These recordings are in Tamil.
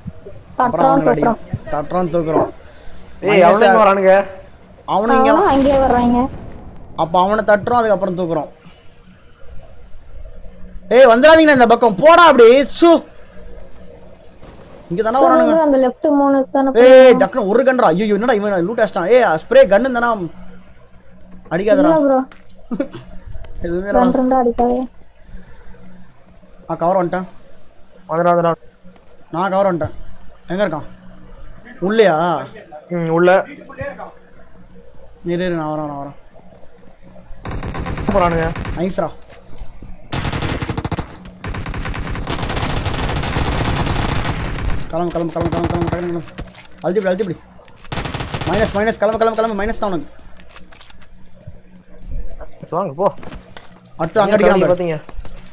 அப்புறம் தட்டுறோம் அவனுங்களை தூக்குறோம் அடி தட்டுறோம் தூக்குறோம் ஏய் அவனும் இங்க வரானுங்க அவனு இங்க அவனும் அங்கேயே வர்றாங்க அப்ப அவனை தட்டுறோம் அதுக்கப்புறம் தூக்குறோம் ஏய் வந்துடாதீங்க இந்த பக்கம் போடா அப்படி சு இங்க தானே வரானுங்க அந்த லெஃப்ட் மூணு தானே ஏய் டக்குனு ஒரு கன்றா ஐயோ என்னடா இவன் லூட் அடிச்சிட்டான் ஏய் ஸ்ப்ரே கன்னு தானா அடிக்காதடா இல்ல ப்ரோ எதுவுமே இல்லடா. ரெண்டு ரெண்டு அடிக்காதே நான் கவர் வந்துட்டேன் வந்துடா வந்துடா நான் கவர் வந்துட்டேன் எங்க இருக்கான் உள்ளேயா ம் உள்ள இரு இரு, நான் வரேன் நான் வரேன் போறானுங்க நைஸ்ரா கிளம்பு கிளம்பு கிளம்பு கிளம்பு கிளம்பு கிளம்பு கிளம்பு அழுத்திப்படி அழுத்திப்படி மைனஸ் மைனஸ் கிளம்பு கிளம்பு கிளம்பு மைனஸ் தான் உனக்கு வாங்க போ அடுத்து அங்க அடிக்கிறான் பாரு. பாத்தீங்க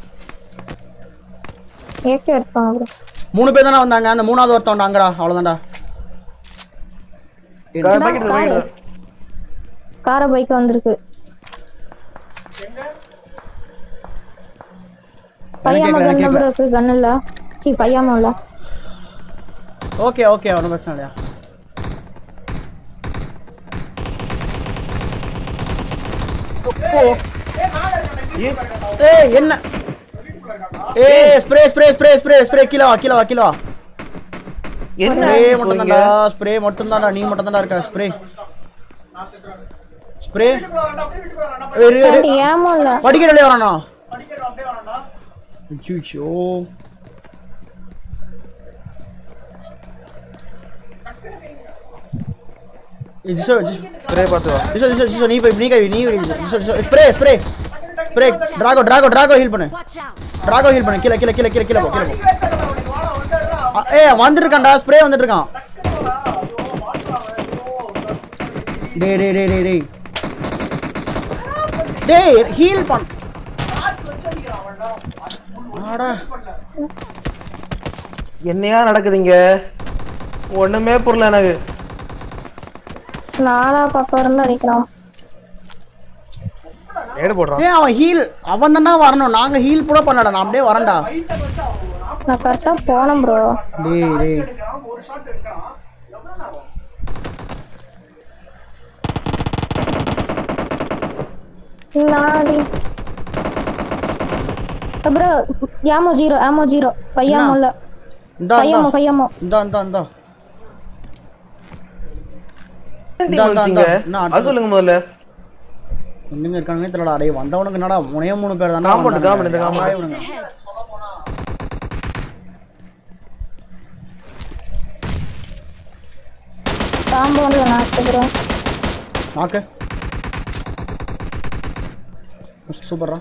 ஏகே எடுப்பாங்க ப்ரோ மூணு பேர் தானே வந்தாங்க அந்த மூணாவது ஒருத்தவன் அங்கடா அவ்வளவுதான்டா பாக்கெட் பாக்கெட் கார பைக் வந்திருக்கு பையாம கேட்கல, கன் கேட்கல. நம்பர் இருக்கு கன் இல்ல சி பையாம இல்ல ஓகே ஓகே ஒன்றும் பிரச்சனை இல்லையா ஏய் என்ன ஏய் spray spray spray spray spray கீழே வா கீழே வா கீழே வா என்ன ஸ்ப்ரே மட்டும் தான்டா ஸ்ப்ரே மட்டும் தான்டா நீ மட்டும் தான்டா இருக்க ஸ்ப்ரே ஸ்ப்ரே சாண்டி ஏமோ இல்ல படிக்கட்டு வெளியே வரானா ஐயோ ஜிசோ ஸ்ப்ரே பார்த்து வா ஜிசோ ஜிசோ ஜிசோ நீ போய் நீ கை நீ ஜிசோ ஜிசோ spray spray spray Drago Drago Drago heal பண்ணு Watch out! டிராகோ ஹீல் பண்ணு கீழே கீழே கீழே கீழே கீழே போ கீழே போ அ, ஏய் வந்துட்டு இருக்கான்டா ஸ்ப்ரே வந்துட்டு இருக்கான் டேய் டேய் டேய் டேய் டேய் டேய் ஹீல் பண் ஆடா என்னையா நடக்குதுங்க ஒண்ணுமே புரியல எனக்கு நாலா பக்கம் இருந்து அடிக்கிறான் ஏடு போடுறான் ஏய் அவன் ஹீல் அவன் தானே வரணும் நாங்க ஹீல் கூட பண்ணடா நான் அப்படியே வரேன்டா நான் கரெக்டா போனேன் ப்ரோ டேய் டேய் நாடி ப்ரோ ஏமோ ஜீரோ ஏமோ ஜீரோ பையாமோ இல்ல இந்தா பையாமோ இந்தா பையாமோ இந்தா இந்தா இந்தா team இந்தா, இந்தா, வச்சிங்க. இந்தா. அது சொல்லுங்க முதல்ல எங்கங்க இருக்கானுங்க தெரியலடா டேய் வந்தவனுக்கு என்னடா முனைய மூணு பேர் தானே Compound, compound, இந்த compound. இவனுங்க Ahead! காம்பவுண்ட்ல நாட்டு ப்ரோ நாக்கு சூப்பர்ரா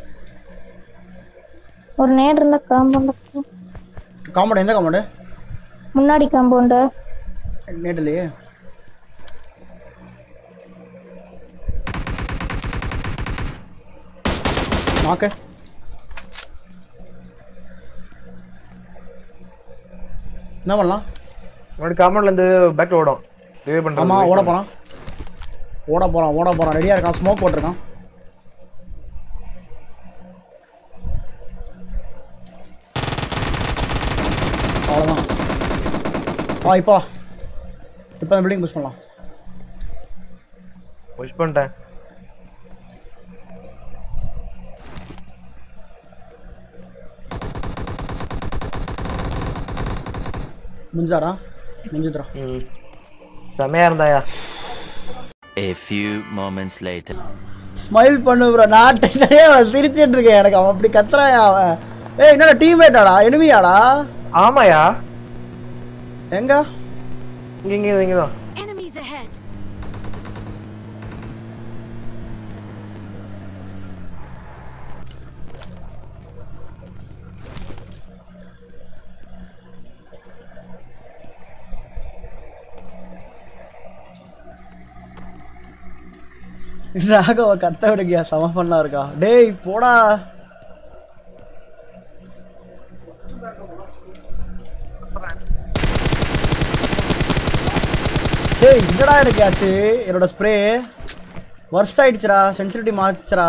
ஒரு நேடு இருந்தா காம்பவுண்ட் காம்பவுண்ட் எந்த காம்பவுண்டு முன்னாடி காம்பவுண்டு நேட்டுலையே நாக்கு என்ன பண்ணலாம் முன்னாடி காம்பவுண்ட்ல இருந்து பேக் ஓடும் ரிவே பண்றது ஆமா ஓட போறான் ஓட போறான் ஓட போறான் ரெடியா இருக்கான் ஸ்மோக் போட்டிருக்கான் அவ்வளோதான் வா இப்போ வா. இப்போ அந்த பில்டிங் புஷ் பண்ணலாம் புஷ் பண்ணிட்டேன் முடிஞ்சாரா முடிஞ்சுதுரா ம் செமையா இருந்தாயா A few moments later. Smile பண்ணு ப்ரோ நான் நிறைய அவன் சிரிச்சிட்டு இருக்கேன் எனக்கு அவன் அப்படி கத்துறான் அவன் ஏய் என்னடா டீம்மேட்டாடா எனிமியாடா ஆமாயா எங்க இங்க இங்க இங்கதான் Enemies ahead! ராகவ கத்த விடுக்கியா செம பண்ணா இருக்கா டேய் போடா டேய் என்னடா எனக்கு ஆச்சு என்னோட ஸ்ப்ரே ஒர்ஸ்ட் ஆயிடுச்சுடா சென்சிட்டிவிட்டி மாறிச்சுடா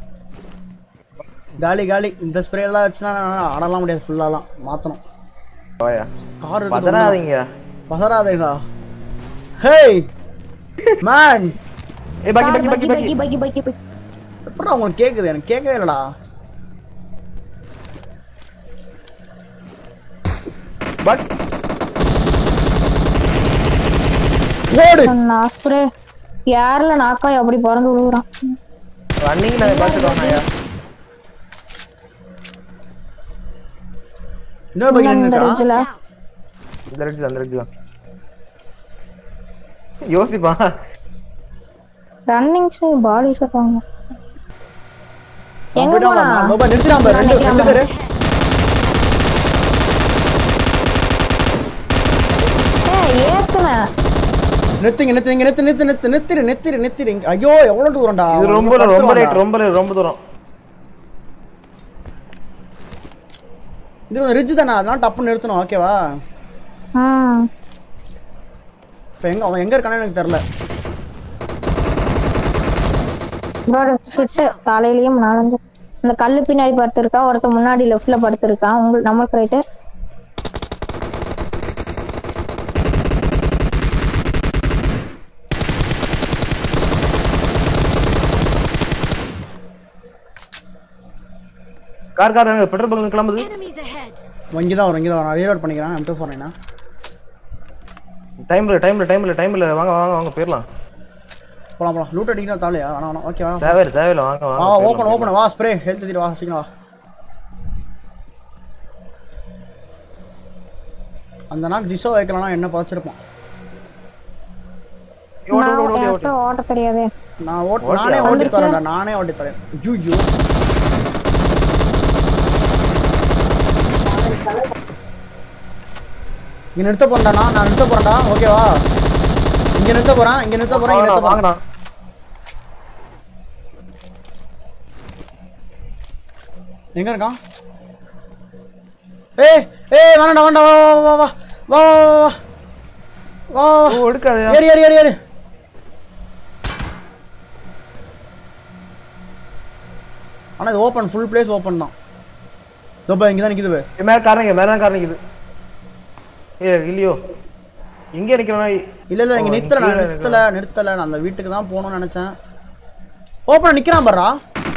காலி காலி இந்த ஸ்ப்ரே எல்லாம் வச்சுனா ஆடலாம் முடியாது ஃபுல்லாலாம் மாற்றணும் வாயா கார் இருக்கு பதறாதீங்க பதறாதேடா ஹேய் மேன் ஏய் பாக்கி கார் பாக்கி பாக்கி பக்கி பாக்கி பக்கி பக்கி பக்கி எப்படா உங்களுக்கு கேக்குது எனக்கு கேட்கவே இல்லடா பட் ஓடு நான் ஸ்ப்ரே யாரில் நாக்காய் அப்படி பறந்து விழுகுறான் ரன்னிங் நான் பாத்துட்டு வாயா இன்னொரு பைக் இந்த நின்னுக்கா ரிட்ஜில் இந்த ரெண்டு அந்த ரெண்டு யோசிப்பா ரன்னிங் பாடி சொல்றாங்க எங்க போயிட்டான் போனா பாரு. லோபா நிறுத்திடாம பாரு. ரெண்டு ரெண்டு பேரு ஏய் ஏத்துனேன் நிறுத்துங்க நிறுத்துங்க நிறுத்து நிறுத்து நிறுத்து நிறுத்திரு நிறுத்திரு நிறுத்திரு இங்க- ஐயோ எவ்வளவு தூரம்டா இது அவன் ரொம்ப இங்க ரொம்ப படுத்துருவான்டா. லேட் ரொம்ப லேட் ரொம்ப தூரம் இது ரிட்ஜ் தானே அதனால டப்புன்னு நிறுத்தணும் ஓகேவா ம் இப்போ எங்க அவன் எங்க இருக்கானே எனக்கு தெரியல ப்ரோ ஷிட்டு காலையிலயும் நாலஞ்சு இந்த கல்லு பின்னாடி படுத்திருக்கா ஒருத்தன் முன்னாடி லெஃப்ட்ல படுத்திருக்கான் உங்களுக்கு நம்மளுக்கு right car car petrol bunk கிளம்புது Enemies ahead. இங்கே தான் வரும் இங்கே தான் வரும் ரீலோட் பண்ணிக்கிறேன் எம் டூ ஃபோர் நைனா டைம் இல்ல டைம் இல்ல டைம் இல்ல டைம் இல்ல வாங்க வாங்க வாங்க போயிடலாம் போலாம் போலாம் லூட் அடிக்கலாம் தாலையா வேணாம் வேணாம் ஓகேவா தேவையில்ல தேவையில்ல வாங்க ஆ வாங்க ஓப்பன் ஓப்பன் வா ஸ்ப்ரே ஹெல்த் தீட்டு வா சீக்கிரம் வா அந்த நாள் ஜிசோ வைக்கலனா என்ன பழச்சிருப்பான் ஓட்டு, நான் ஓட்டு, ஓட்டு, ஓட்டு. எனக்கு ஓட்ட தெரியாது நான் ஓட் ஓட்டியா? நானே ஓட்டி வந்துருச்சா? தரேன்டா நானே ஓட்டி தரேன் ஐயோ இங்க நிறுத்த போறேன்டா நான் நிறுத்த போறேன்டா ஓகேவா இங்க நிறுத்த போறேன் இங்க நிறுத்த போறேன் இங்க நிறுத்த வாங்கடா, போறேன் வாங்கடா எங்க இருக்கான் ஏய் ஏய் வேணாம்டா வேண்டாம் வா வா வா வா வா வா வா வா ஓ, எடுக்காதயா ஏறு ஏறு ஏறு ஏறு ஆனா இது ஓப்பன் ஃபுல் பிளேஸ் ஓப்பன் தான் தோப்பா இங்க தான் நிக்குது பாரு. ஏய், மேல கார் நிக்குது, மேல தான் கார் நிக்குது ஏ இல்லையோ இங்கே நிக்கிறவனா இல்ல இல்ல இங்க ஓ, நிறுத்தல நான் கீழே நிறுத்தல நிறுத்தல நான் அந்த வீட்டுக்கு தான் போகணும்னு நினைச்சேன் ஓப்பன் நிக்கிறான் பாரா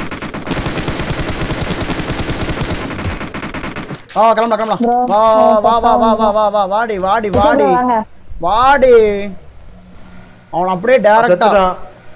ஆ கிளம்பலாம் கிளம்பலாம் Bro, வா வா வா வா வா வா வா வாடி வாடி வாடி வாங்க வாடி அவன் அப்படியே டேரக்டா செத்துட்டான்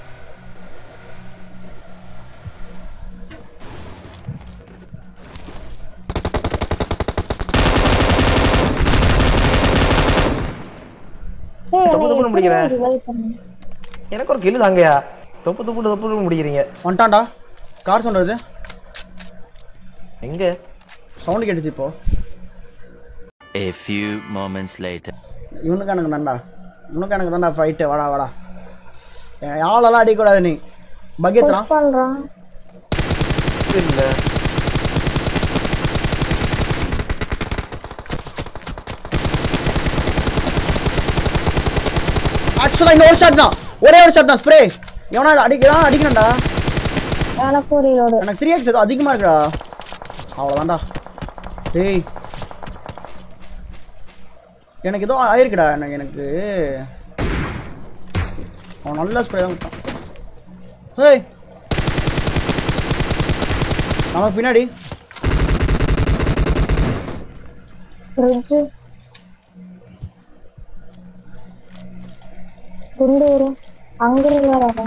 ஏய், தொப்பு என்னை தொப்புன்னு எப்படி முடிக்கிறேன். revive பண்ணு? எனக்கு ஒரு கில்லு தாங்கயா தொப்பு தொப்பு தொப்பு முடிக்கிறீங்க வந்துட்டான்டா கார் சவுண்ட் வருது எங்க சவுண்டு கேட்டுச்சு இப்போ A few moments later. இவனுக்கு எனக்கு தான்டா இவனுக்கு எனக்கு தான்டா ஃபைட்டு வாடா வாடா என் ஆளெல்லாம் அடிக்கக்கூடாது நீ பகேத்ரான் Push பண்றான் இல்ல ஆக்சுவலாக இந்த ஒரு ஷாட் தான் ஒரே ஒரு ஷாட் தான் ஸ்ப்ரே எவனா இதை அடிக்கிறான் அடிக்கணும்டா எனக்கு ரீலோடு எனக்கு த்ரீ எக்ஸ் ஏதோ அதிகமாக இருக்குடா அவ்வளோதான்டா டேய் எனக்கு ஏதோ ஆயிருக்குடா எனக்கு எனக்கு அவன் நல்ல ஸ்ப்ரே தான் விட்டான் ஹேய் நமக்கு பின்னாடி ஃப்ரிட்ஜ் குண்டு வரும் அங்க இருந்து வேற வரும்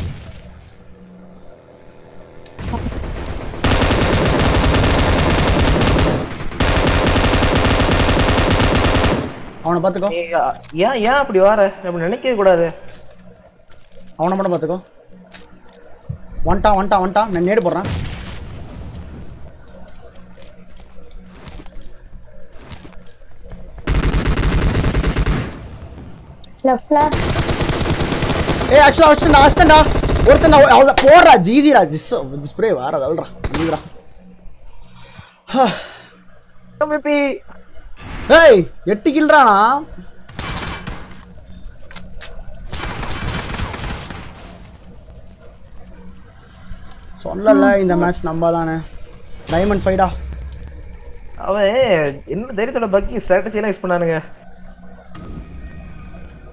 அவனை பார்த்துக்கோ நீ, ஏன் ஏன் அப்படி வர அப்படி நினைக்கவே கூடாது அவனை மட்டும் பார்த்துக்கோ வந்துட்டான் வந்துட்டான் வந்துட்டான் நான் நேடு போடுறேன் லெஃப்ட்ல ஏய் ஆக்சுவலாக வச்சுட்டா வச்சுட்டா ஒருத்தன் நான் அவ்வளோ போடுறா ஜீஜிரா ஜிஸ் ஸ்ப்ரே வேற அவ்வளோடா ஜீஜிரா MVP. ஏய் எட்டு கில்றானா சொல்லல இந்த மேட்ச் நம்ம தானே டைமண்ட் ஃபைடா அவன் என்ன தைரியத்தோட பக்கி ஸ்ட்ராட்டஜி எல்லாம் யூஸ் பண்ணானுங்க